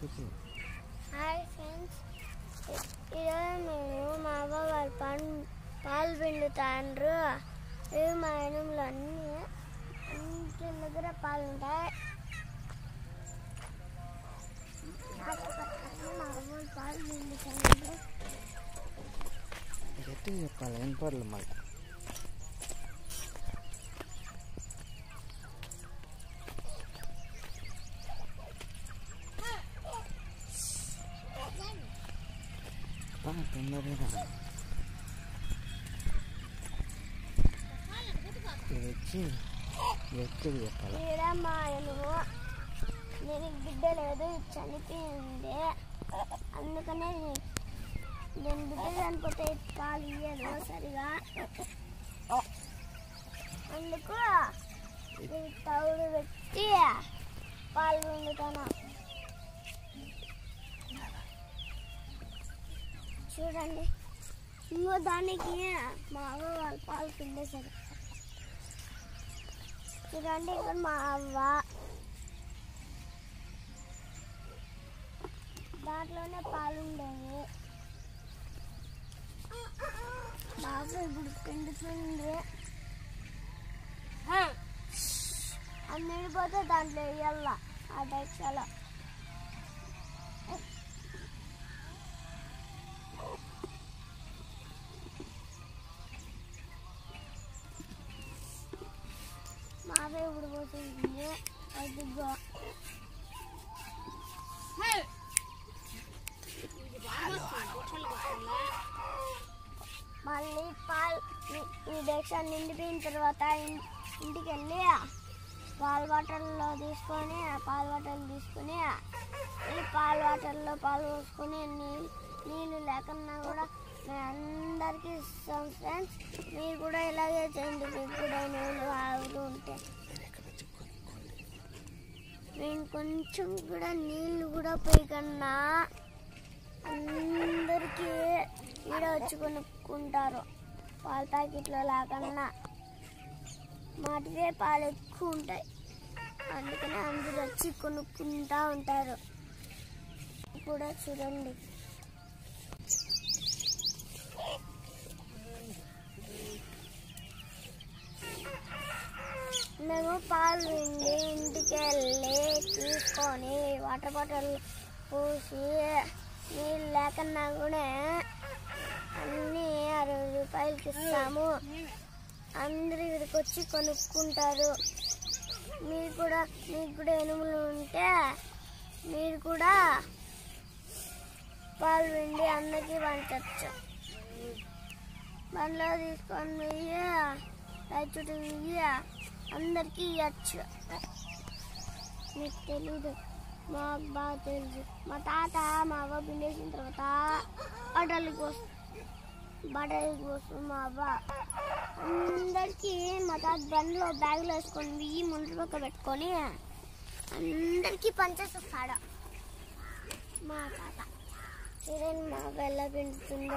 కూర్చో hi friends ఈరోజు మేము మా అవ్వ వాళ్ళ పన్ పాలు పిండుతాండ్రు ఇవి మా ఎనుములు అన్నీ ఇంటి దగ్గర పాలు ఉంటాయి పాలు పట్టుకొని మా అవ్వ వాళ్ళు పాలు పిండుతాండ్రు గట్టిగా చెప్పాలి ఏం పర్లేదు మళ్ళీ బా, తొందరగా రా. ఇది వచ్చి గట్టిగా చెప్పాలి ఈడ మా ఎనుము నేను బిడ్డ లేదు ఇది చనిపోయింది అందుకనే నేను బిడ్డ చనిపోతే ఇది పాలు ఇయ్యదు సరిగా అందుకు ఇది తౌడు పెట్టి పాలు పిండుతాను చూడండి ఇంకో దానికి మా అవ్వ వాళ్ళు పాలు పిండేశారు చూడండి ఇక్కడ మా అవ్వ దాంట్లోనే పాలు ఉండేవి మా అవ్వ ఇప్పుడు పిండుతుంది అది నిండిపోతే దాంట్లో వేయాల ఆ డెక్షలో మా అవ్వ ఇప్పుడు పోతుంది అదిగో మళ్ళీ పాలు ఈ- ఈ డెక్ష నిండిపోయిన తర్వాత ఇన్- ఇంటికి వెళ్ళి పాల బాటల్లో తీసుకొని ఆ పాల బాటలు తీసుకొని మళ్ళీ పాల బాటల్లో పాలు పోసుకొని నీళ్ళు నీళ్ళు లేకున్నా కూడా మేము అందరికీ ఇస్తాం ఫ్రెండ్స్ మీరు కూడా ఇలాగే చేయండి మీకు కూడా నీళ్ళు ఆగుతూ ఉంటే మేము కొంచెం కూడా నీళ్ళు కూడా పోయకన్నా అందరికీ ఈడ వచ్చి కొనుక్కుంటారు పాల ప్యాకెట్లో లేకన్నా మాటివే పాలు ఎక్కువ ఉంటాయి అందుకని అందరూ వచ్చి కొనుక్కుంటా ఉంటారు కూడా చూడండి మేము పాలు పిండి ఇంటికి వెళ్ళి తీసుకొని వాటర్ బాటిల్ పోసి నీళ్ళు లేకన్నా కూడా అన్నీ అరవై రూపాయలకి ఇస్తాము అందరూ ఇక్కడికి వచ్చి కొనుక్కుంటారు మీరు కూడా మీకు కూడా ఎనుములు ఉంటే మీరు కూడా పాలు పిండి అందరికీ పంచచ్చు బండ్లో తీసుకొని పోయి రైతు చుట్టూ తిరిగి అందరికీ ఇవ్వచ్చు మీకు తెలీదు మాకు బాగా తెలుసు మా తాత మా అవ్వ పిండేసిన తర్వాత బట్టలకి వస్తుంది బట్టలకి వస్తుంది మా అవ్వ అందరికీ మా తాత బండిలో బ్యాగ్లో వేసుకొని బియ్యి ముందు పక్క పెట్టుకొని అందరికీ పంచేస్తాడు మా తాత చూడండి మా అవ్వ ఎలా పిండుతుందో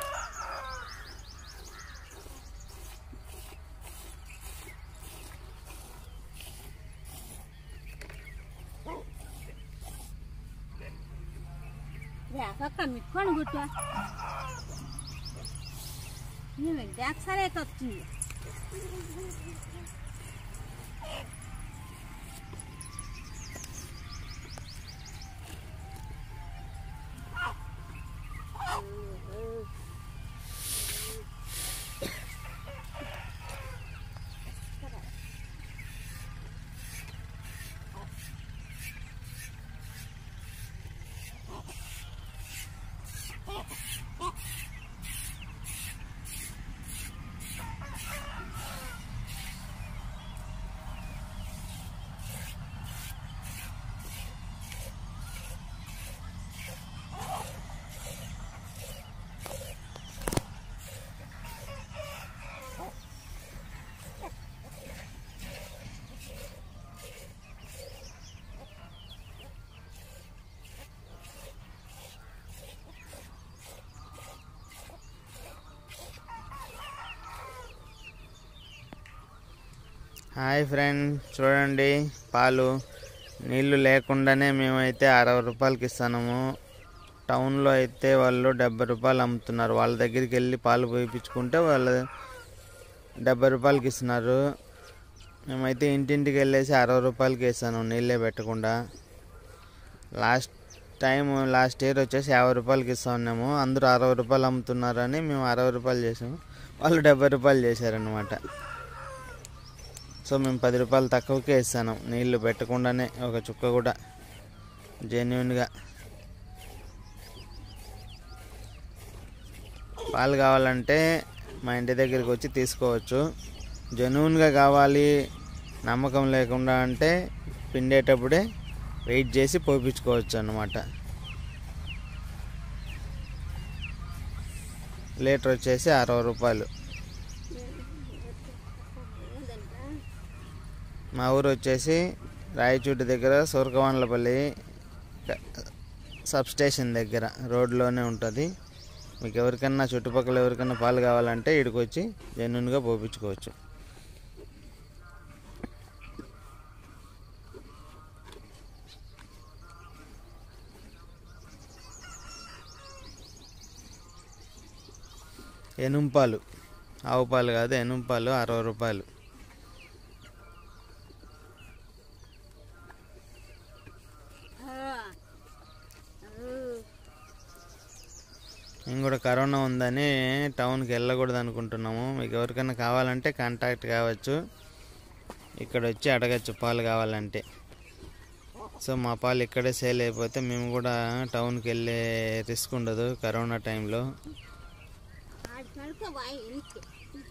ಯಾಕಕ್ಕ ಮಿಟ್ಕೊಂಡು ಬಿಟ್ಟು ನೀವು ಯಾಕೆ ಸರಿ ಆಯ್ತು హాయ్ ఫ్రెండ్ చూడండి పాలు నీళ్లు లేకుండానే మేమైతే అరవై రూపాయలకి ఇస్తున్నాము టౌన్లో అయితే వాళ్ళు డెబ్బై రూపాయలు అమ్ముతున్నారు వాళ్ళ దగ్గరికి వెళ్ళి పాలు పోయించుకుంటే వాళ్ళు డెబ్బై రూపాయలకి ఇస్తున్నారు మేమైతే ఇంటింటికి వెళ్ళేసి అరవై రూపాయలకి ఇస్తాను నీళ్ళే పెట్టకుండా లాస్ట్ టైం లాస్ట్ ఇయర్ వచ్చేసి యాభై రూపాయలకి ఇస్తా ఉన్నాము అందరూ అరవై రూపాయలు అమ్ముతున్నారని మేము అరవై రూపాయలు చేసాము వాళ్ళు డెబ్బై రూపాయలు చేశారనమాట సో మేము పది రూపాయలు తక్కువకే ఇస్తాను నీళ్లు పెట్టకుండానే ఒక చుక్క కూడా జెన్యున్గా పాలు కావాలంటే మా ఇంటి దగ్గరికి వచ్చి తీసుకోవచ్చు జెన్యున్గా కావాలి నమ్మకం లేకుండా అంటే పిండేటప్పుడే వెయిట్ చేసి పోపించుకోవచ్చు అన్నమాట లీటర్ వచ్చేసి అరవై రూపాయలు మా ఊరు వచ్చేసి రాయచూటి దగ్గర సూరకవాన్లపల్లి సబ్ స్టేషన్ దగ్గర రోడ్లోనే ఉంటుంది మీకు ఎవరికన్నా చుట్టుపక్కల ఎవరికన్నా పాలు కావాలంటే ఇక్కడికి వచ్చి జెన్యున్గా పోపించుకోవచ్చు ఎనుంపాలు ఆవు పాలు కాదు ఎనుంపాలు అరవై రూపాయలు మేము కూడా కరోనా ఉందని టౌన్కి వెళ్ళకూడదు అనుకుంటున్నాము మీకు ఎవరికైనా కావాలంటే కాంటాక్ట్ కావచ్చు ఇక్కడ వచ్చి అడగచ్చు పాలు కావాలంటే సో మా పాలు ఇక్కడే సేల్ అయిపోతే మేము కూడా టౌన్కి వెళ్ళే రిస్క్ ఉండదు కరోనా టైంలో ఆడి కనుక వాయి ఎనికి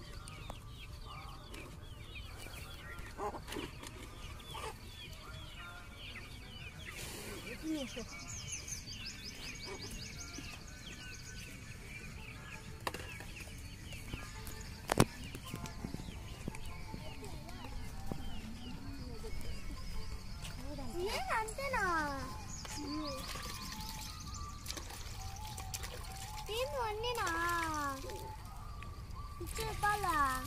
ఏం అంతేనా ఏంది వండినా ఇచ్చే పాల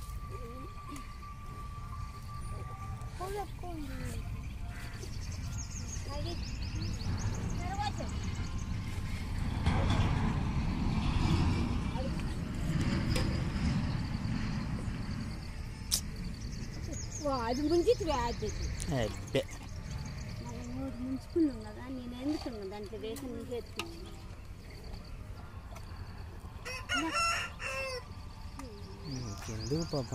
పూలు ఎక్కువ ఉంది అది తర్వాత అది ముంచితి వ్యాధి అబ్బే మనం మూడు ముంచుకున్నాం కదా నేను ఎందుకున్నా దాంట్లో వేసి నీకు ఎత్తుకున్నాను ఎందుకు పాప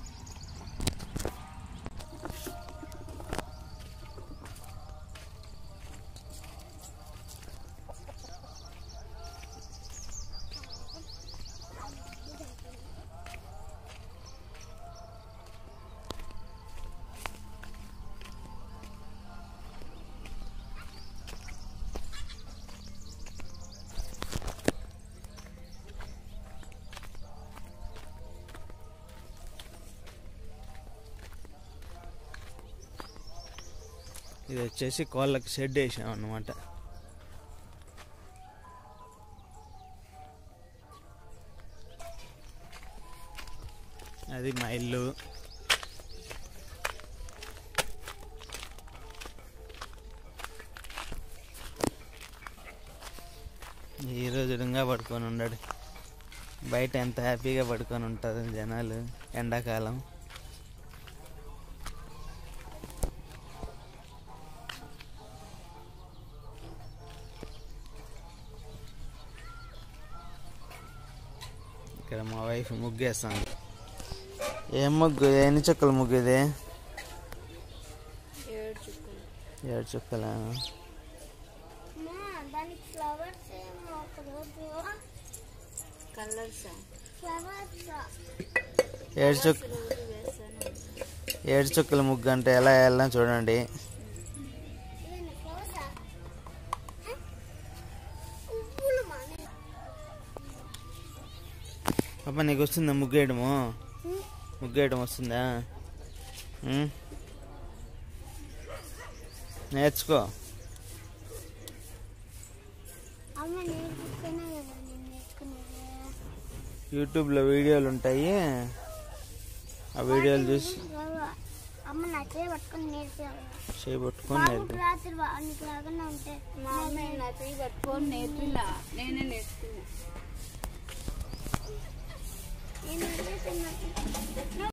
ఇది వచ్చేసి కోళ్ళకి షెడ్ వేసాం అన్నమాట అది మా ఇల్లు ఈ రోజు విధంగా పడుకొని ఉన్నాడు బయట ఎంత హ్యాపీగా పడుకొని ఉంటారు జనాలు ఎండాకాలం ఇక్కడ మా వైఫ్ ముగ్గు వేస్తాను ఏం ముగ్గు ఎన్ని చుక్కల ముగ్గు ఇది ఏడు చుక్కలు ఏడు చుక్కల అమ్మా, దానికి ఫ్లవర్స్ ఏమో ఒక రోజు కలర్సా ఫ్లవర్స్ ఏడు చుక్క రోజు వేస్తాను ఏడు చుక్కల ముగ్గు అంటే ఎలా వేయాలని చూడండి ఇదేనా ఫ్లవర్సా పువ్వులు మానే పాప నీకు వస్తుందా ముగ్గు వేయడము ముగ్గు వేయడం వస్తుందా ఉం? నేర్చుకో అమ్మ నేర్చుకున్నా కదా నేను నేర్చుకునేది యూట్యూబ్లో వీడియోలు ఉంటాయి ఆ వీడియోలు చూసి బాబా, అమ్మ నా చేయి పట్టుకొని నేర్చావు చేయి పట్టుకొని బాబు నేర్పి రాత్రి వా- నీకు రాకుండా ఉంటే మా అమ్మ నా చెయ్యి పట్టుకొని నేర్పిలా నేనే నేర్చుకున్నా నేను వదిలేసాను.